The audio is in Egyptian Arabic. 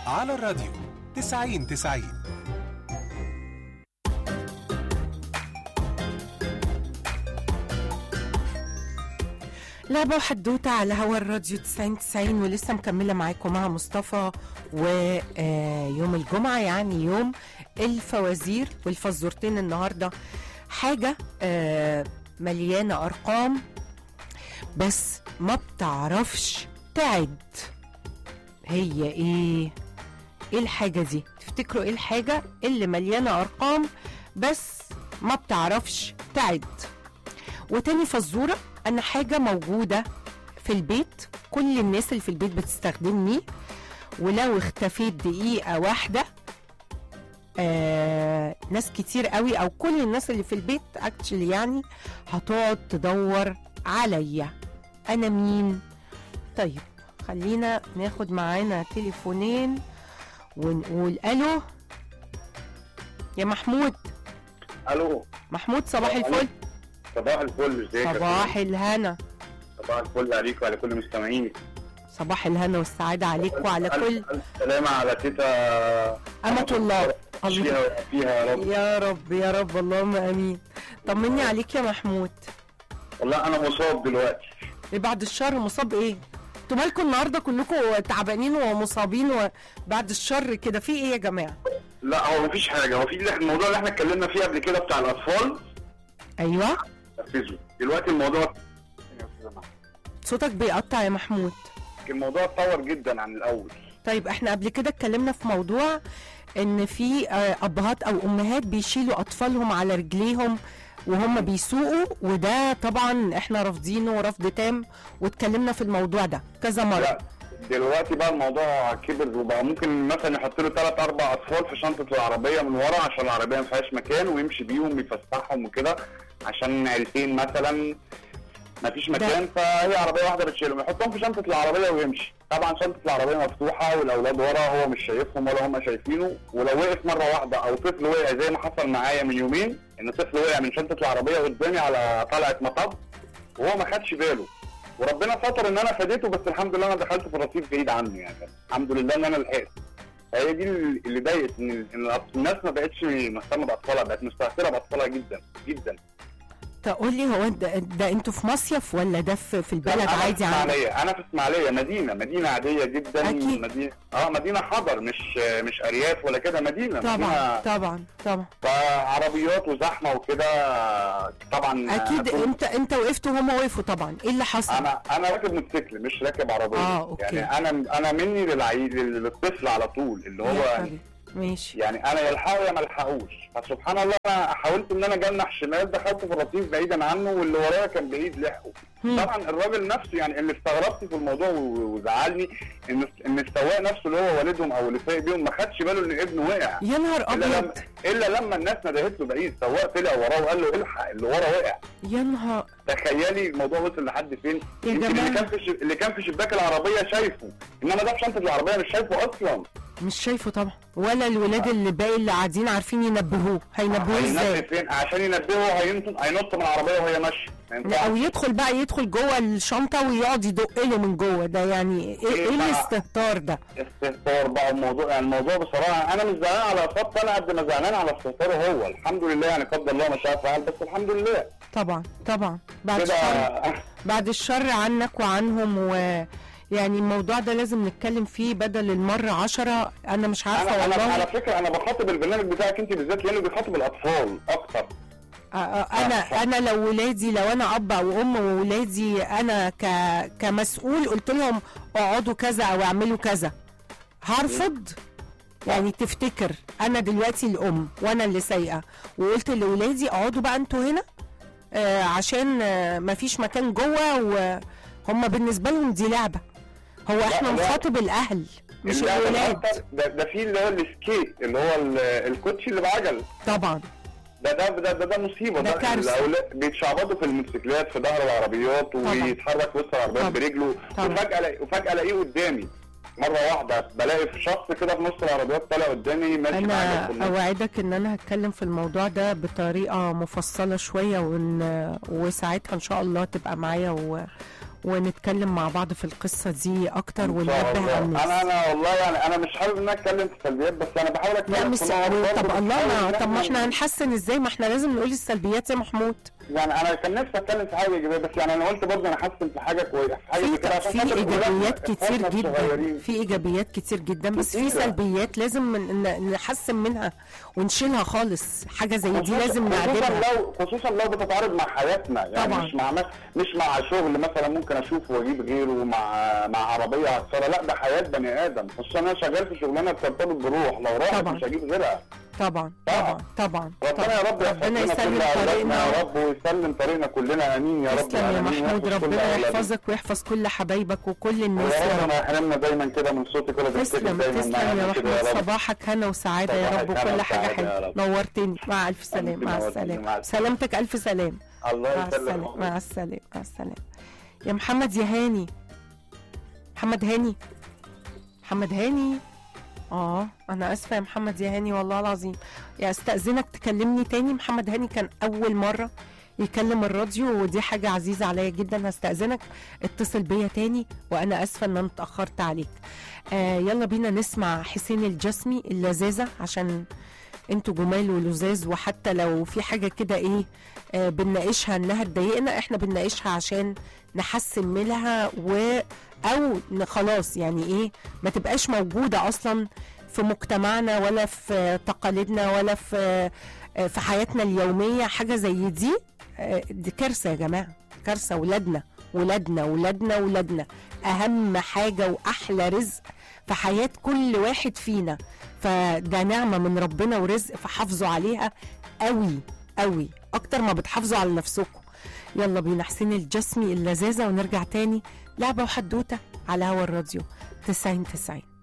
على الراديو 90 90 لعبة وحدوتة على هوا الراديو 90 90 ولسه مكملة معاكم مع مصطفى ويوم الجمعة يعني يوم الفوازير والفزورتين النهاردة حاجة آه، مليانة أرقام بس ما بتعرفش تعد هي ايه ايه الحاجة دي تفتكروا ايه الحاجة اللي مليانة أرقام بس ما بتعرفش تعد وتاني فزورة أنا حاجة موجودة في البيت كل الناس اللي في البيت بتستخدمني ولو اختفيت دقيقة واحدة آه ناس كتير قوي أو كل الناس اللي في البيت اكشلي يعني هتقعد تدور عليا أنا مين؟ طيب خلينا ناخد معانا تليفونين ونقول ألو يا محمود الو محمود صباح الفل صباح الفل ازيك يا صباح فندم؟ الهنا صباح الفل عليك وعلى كل مستمعينك صباح الهنا والسعادة عليك وعلى كل ألف ألف سلامة على تيتا أمة الله الله فيها فيها يا رب يا رب يا رب اللهم امين طمني عليك يا محمود والله انا مصاب دلوقتي إيه بعد الشر مصاب ايه انتوا مالكم النهارده كلكم تعبانين ومصابين وبعد الشر كده في ايه يا جماعه لا هو مفيش حاجه هو في اللي- الموضوع اللي احنا اتكلمنا فيه قبل كده بتاع الاطفال ايوه نفذه دلوقتي الموضوع صوتك بيقطع يا محمود الموضوع اتطور جدا عن الاول طيب احنا قبل كده اتكلمنا في موضوع ان في آه، ابهات او امهات بيشيلوا اطفالهم على رجليهم وهم بيسوقوا وده طبعا احنا رافضينه رفض تام واتكلمنا في الموضوع ده كذا مره لا دلوقتي بقى الموضوع كبر وبقى ممكن مثلا يحط له ثلاث اربع اطفال في شنطه العربيه من ورا عشان العربيه ما فيهاش مكان ويمشي بيهم يفسحهم وكده عشان عيلتين مثلا ما فيش مكان فهي عربيه واحده بتشيلهم يحطهم في شنطه العربيه ويمشي طبعا شنطه العربيه مفتوحه والاولاد ورا هو مش شايفهم ولا هم شايفينه ولو وقف مره واحده او طفل وقع زي ما حصل معايا من يومين ان طفل وقع من شنطه العربيه قدامي على طلعه مطب وهو ما خدش باله وربنا ستر ان انا فديته بس الحمد لله انا دخلت في الرصيف بعيد عنه يعني الحمد لله ان انا لحقت هي دي اللي ضايقت ان إن الأط- الناس ما بقتش مهتمه باطفالها بقت مستهتره باطفالها جدا جدا تقول لي هو ده, ده انتوا في مصيف ولا ده في, في البلد أنا عادي في عندك اسماعيليه انا في اسماعيليه مدينه مدينه عاديه جدا أكيد. مدينه اه مدينه حضر مش مش ارياف ولا كده مدينه طبعا مدينة طبعا طبعا فعربيات وزحمه وكده طبعا اكيد كنت- انت انت وقفت وهم وقفوا طبعا ايه اللي حصل انا انا راكب موتوسيكل مش راكب عربيه آه، أوكي. يعني انا انا مني للعيل للطفل على طول اللي هو يا يعني حبيبي. ماشي يعني انا يلحقه يا ما الحقوش فسبحان الله انا حاولت ان انا اجنح شمال دخلت في الرصيف بعيدا عنه واللي ورايا كان بعيد لحقه هم. طبعا الراجل نفسه يعني اللي استغربت في الموضوع و- وزعلني ان ان السواق نفسه اللي هو والدهم او اللي سايق بيهم ما خدش باله ان ابنه وقع يا نهار الا لما ابيض الا لما الناس ندهت له بعيد السواق طلع وراه وقال له الحق اللي ورا وقع يا نهار تخيلي الموضوع وصل لحد فين يا يمكن اللي جماعة. كان في الش- اللي كان في شباك العربيه شايفه انما ده في شنطه العربيه مش شايفه اصلا مش شايفه طبعا ولا الولاد اللي باقي اللي قاعدين عارفين ينبهوه هينبهوه هينبه ازاي فين عشان ينبهه هينط هينط من العربيه وهي ماشيه ما ينفعش. او يدخل بقى يدخل جوه الشنطه ويقعد يدق له من جوه ده يعني ايه, إيه إيه بقى؟ الاستهتار ده استهتار بقى الموضوع يعني الموضوع بصراحه انا مش زعلان على اصابته انا قد ما زعلان على استهتاره هو الحمد لله يعني قدر الله ما شاء فعل بس الحمد لله طبعا طبعا بعد كده الشر بعد الشر عنك وعنهم و يعني الموضوع ده لازم نتكلم فيه بدل المرة عشرة أنا مش عارفة انا انا على والله فكره انا بخاطب البرنامج بتاعك انت بالذات لانه بيخاطب الاطفال اكتر آه، آه، أنا أنا لو ولادي لو أنا أب أو أم وولادي أنا ك كمسؤول قلت لهم اقعدوا كذا أو اعملوا كذا هرفض يعني تفتكر أنا دلوقتي الأم وأنا اللي سايقة وقلت لولادي اقعدوا بقى أنتوا هنا آه عشان آه مفيش مكان جوه وهم بالنسبة لهم دي لعبة هو احنا لا. نخاطب الأهل مش اللعبة الولاد الأكتر ده, ده في اللي هو السكيت اللي هو ال- الكوتشي اللي بعجل طبعا ده ده ده ده, ده مصيبه ده كارثة. الاولاد بيتشعبطوا في الموتوسيكلات في ظهر العربيات ويتحرك وسط العربيات طبعا. برجله طبعا. وفجاه الاقي وفجاه الاقيه قدامي مره واحده بلاقي في شخص كده في نص العربيات طالع قدامي ماشي انا معايا في النص. اوعدك ان انا هتكلم في الموضوع ده بطريقه مفصله شويه وان وساعتها ان شاء الله تبقى معايا و... ونتكلم مع بعض في القصه دي اكتر إن شاء وننبه على الله. الناس انا انا والله يعني انا مش حابب ان انا اتكلم في سلبيات بس انا بحاول اتكلم لا مش في نقط برضه طب الله بتحاول ما إن طب ما إحنا- احنا هنحسن ازاي ما احنا لازم نقول السلبيات يا محمود يعني انا كان نفسي اتكلم في حاجه ايجابيه بس يعني انا قلت برضه انا حاسس في حاجه كويسه في حاجه في زي كده عشان في خاطر ايجابيات ولادنا، كتير إخواتنا جدا الصغيرين. في ايجابيات كتير جدا بس في كتيرة. سلبيات لازم ن- ن- نحسن منها ونشيلها خالص حاجه زي دي خصوصاً- لازم خصوصا نعدلها لو خصوصا لو بتتعارض مع حياتنا يعني طبعاً. مش مع مش مع شغل مثلا ممكن اشوفه واجيب غيره مع مع عربيه عطاره لا ده حياه بني ادم خصوصا انا شغال في شغلانه بترتبط بروح لو راحت طبعاً. مش هجيب غيرها طبعا طبعاً. طبعا طبعا ربنا يا رب ربنا يحفظنا يسلم كل أولادنا طريقنا يا رب ويسلم طريقنا كلنا امين يا رب تسلم يا العالمين، محمود ويحفظ كل ربنا أولادنا. يحفظك ويحفظ كل حبايبك وكل الناس ويا يا رب رب ما يحرمنا دايما كده من صوتك ولا تفتكر تسلم دايما تسلم معانا يا كده محمود رب. صباحك هنا وسعاده يا صباحك رب هنا وكل حاجه وسعادة يا حلوه رب. نورتني مع الف سلامه أنت مع نورتيني، السلامه مع السلامة. سلامتك الف سلامه الله مع السلامه يسلمك مع السلامه مع السلامه يا محمد يا هاني محمد هاني محمد هاني اه انا اسفه يا محمد يا هاني والله العظيم يا استاذنك تكلمني تاني محمد هاني كان اول مره يكلم الراديو ودي حاجة عزيزة عليا جدا هستأذنك اتصل بيا تاني وأنا آسفة إن أنا اتأخرت عليك آه يلا بينا نسمع حسين الجسمي اللذاذة عشان انتوا جمال ولزاز وحتى لو في حاجة كده ايه آه بنناقشها انها تضايقنا احنا بنناقشها عشان نحسن منها و او ن- خلاص يعني ايه ما تبقاش موجودة اصلا في مجتمعنا ولا في تقاليدنا ولا في آه، في حياتنا اليومية حاجة زي دي آه، دي كارثة يا جماعة كارثة ولادنا ولادنا ولادنا ولادنا أهم حاجة وأحلى رزق في حياة كل واحد فينا فده نعمة من ربنا ورزق فحافظوا عليها قوي قوي أكتر ما بتحافظوا على نفسكم يلا بينا حسين الجسمي اللذاذة ونرجع تاني لعبة وحدوتة على هوا الراديو 90 90